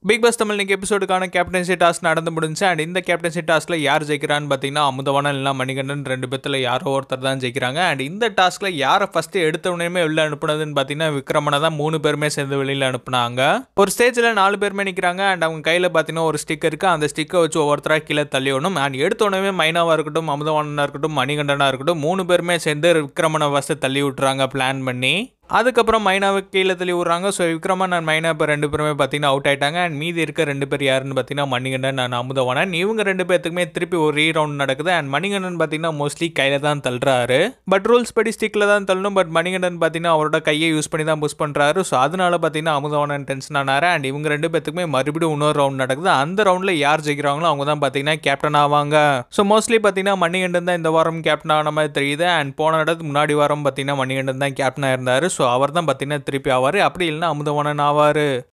big pass Tamil இன்னைக்கு எபிசோடுக்கான captaincy task நடந்து முடிஞ்சு அண்ட் இந்த கேப்டன்சி டாஸ்க்ல யார் ஜெயிக்கிறான்னு பார்த்தீங்கன்னா அமுதவானன் இல்லை மணிகண்டன் ரெண்டு பேத்துல யாரோ ஒருத்தர் தான் ஜெயிக்கிறாங்க அண்ட் இந்த டாஸ்க்ல யாரை ஃபர்ஸ்ட் எடுத்த உடனே வெளில அனுப்புனதுன்னு பார்த்தீங்கன்னா விக்ரமனை தான் மூணு பேருமே சேர்ந்து வெளியில அனுப்புனாங்க ஒரு ஸ்டேஜில் நாலு பேருமே நிற்கிறாங்க அண்ட் அவங்க கையில் பார்த்தீங்கன்னா ஒரு ஸ்டிக் இருக்கு அந்த ஸ்டிக்கை வச்சு ஒவ்வொருத்தராக கீழே தள்ளி விடணும் அண்ட் எடுத்த உடனே மைனாவாக இருக்கட்டும் அமுதவானனாக இருக்கட்டும் மணிகண்டனாக இருக்கட்டும் மூணு பேருமே சேர்ந்து விக்ரமனை ஃபஸ்ட்டு தள்ளி விட்டுறாங்க பிளான் பண்ணி அதுக்கப்புறம் மைனாவை கீழே தள்ளி விட்றாங்க ஸோ விக்ரமன் அண்ட் மைனா இப்போ ரெண்டு பேருமே பார்த்தீங்கன்னா அவுட் ஆயிட்டாங்க அண்ட் மீதி இருக்க ரெண்டு பேர் யாருன்னு பார்த்தீங்கன்னா மணிகண்டன் நான் அமுதவானன் இவங்க ரெண்டு பேர்த்துக்குமே திருப்பி ஒரு ரீ ரவுண்ட் நடக்குது அண்ட் மணிகண்டன் பார்த்தீங்கன்னா மோஸ்ட்லி கையில் தான் தள்ளுறாரு பட் ரூல்ஸ் படி ஸ்டிக்கில் தான் தள்ளணும் பட் மணிகண்டன் பார்த்தீங்கன்னா அவரோட கையை யூஸ் பண்ணி தான் புஷ் பண்ணுறாரு ஸோ அதனால பார்த்தீங்கன்னா அமுதவானன் டென்ஷன் ஆனாரு அண்ட் இவங்க ரெண்டு பேர்த்துக்குமே மறுபடியும் இன்னொரு ரவுண்ட் நடக்குது அந்த ரவுண்டில் யார் ஜெயிக்கிறாங்களோ அவங்க தான் பார்த்தீங்கன்னா கேப்டன் ஆவாங்க ஸோ மோஸ்ட்லி பார்த்தீங்கன்னா மணிகண்டன் தான் இந்த வாரம் கேப்டன் ஆன மாதிரி தெரியுது அண்ட் போன இடத்துக்கு முன்னாடி வாரம் பார்த்தீங்கன்னா மணிகண்டன் தான் கேப்டனாக இருந்தார் ஸோ அவர் தான் பார்த்தீங்கன்னா திருப்பி ஆவார் அப்படி இல்லைன்னா அமுதவானன் ஆவார்